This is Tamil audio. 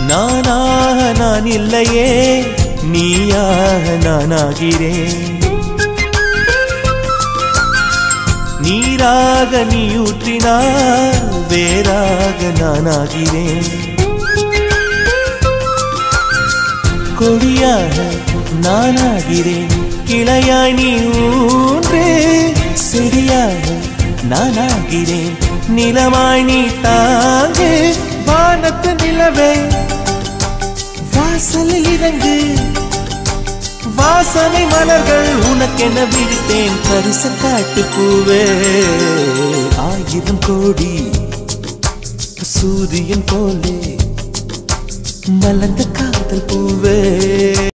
நானாக நான் இல்லையே நீயாக நானாகிறேன் நீராக நீ ஊற்றினால் வேறாக நானாகிறேன் கொடியாக நானாகிறேன் கிளையாய் நீ ஊன்று செடியாக நானாகிறேன் நிலமாய் நீ தாங்கு வானத்து நிலவே வாசலில் இறங்கு வாசனை மலர்கள் உனக்கென விரித்தேன் பரிச காட்டு பூவே ஆயிரம் கோடி சூரியன் போலே மலர்ந்த காதல் பூவே